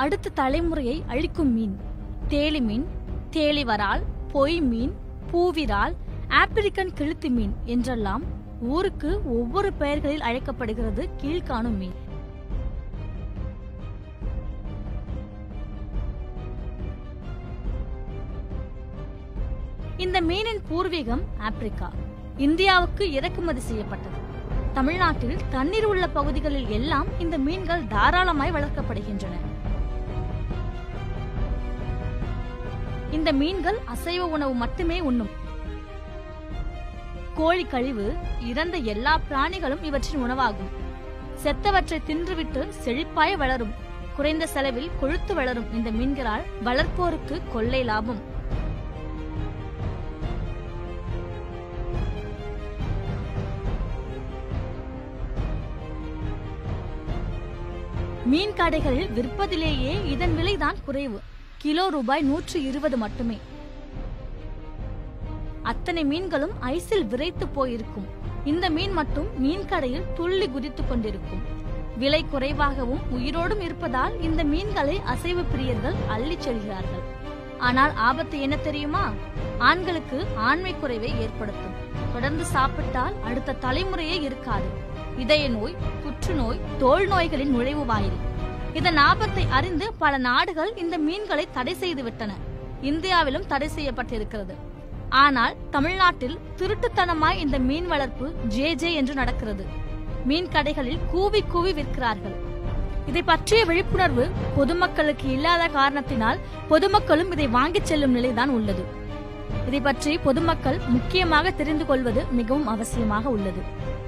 அடுத்த தலைமுறையை அழிக்கும் மீன் தேலி மீன் தேலிவரால் பொய் மீன் பூவிரால் ஆப்பிரிக்கன் கிழுத்து மீன் என்றெல்லாம் ஊருக்கு ஒவ்வொரு பெயர்களில் அழைக்கப்படுகிறது கீழ்காணும் மீன் இந்த மீனின் பூர்வீகம் ஆப்பிரிக்கா இந்தியாவுக்கு இறக்குமதி செய்யப்பட்டது தமிழ்நாட்டில் தண்ணீர் உள்ள பகுதிகளில் எல்லாம் இந்த மீன்கள் தாராளமாய் வளர்க்கப்படுகின்றன இந்த மீன்கள் அசைவ உணவு மட்டுமே உண்ணும் கோழி கழிவு இறந்த எல்லா பிராணிகளும் இவற்றின் உணவாகும் செத்தவற்றை தின்றுவிட்டு செழிப்பாய் வளரும் குறைந்த செலவில் கொழுத்து வளரும் இந்த மீன்களால் வளர்ப்போருக்கு கொள்ளை லாபம் மீன் கடைகளில் விற்பதிலேயே இதன் விலைதான் குறைவு கிலோ ரூபாய் நூற்று இருபது மட்டுமே அத்தனை மீன்களும் ஐஸில் விரைத்து போயிருக்கும் இந்த மீன் மட்டும் மீன் கடையில் துள்ளி குதித்துக் கொண்டிருக்கும் விலை குறைவாகவும் உயிரோடும் இருப்பதால் இந்த மீன்களை அசைவ பிரியர்கள் அள்ளிச் செல்கிறார்கள் ஆனால் ஆபத்து என்ன தெரியுமா ஆண்களுக்கு ஆண்மை குறைவை ஏற்படுத்தும் தொடர்ந்து சாப்பிட்டால் அடுத்த தலைமுறையே இருக்காது இதய நோய் புற்றுநோய் தோல் நோய்களின் நுழைவு வாயில் இதன் ஆபத்தை அறிந்து பல நாடுகள் இந்த மீன்களை தடை செய்து விட்டன இந்தியாவிலும் தடை செய்யப்பட்டிருக்கிறது ஆனால் தமிழ்நாட்டில் திருட்டுத்தனமாய் இந்த மீன் வளர்ப்பு ஜே ஜே என்று நடக்கிறது மீன் கடைகளில் கூவி கூவி விற்கிறார்கள் இதை பற்றிய விழிப்புணர்வு பொதுமக்களுக்கு இல்லாத காரணத்தினால் பொதுமக்களும் இதை வாங்கிச் செல்லும் நிலைதான் உள்ளது இதை பற்றி பொதுமக்கள் முக்கியமாக தெரிந்து கொள்வது மிகவும் அவசியமாக உள்ளது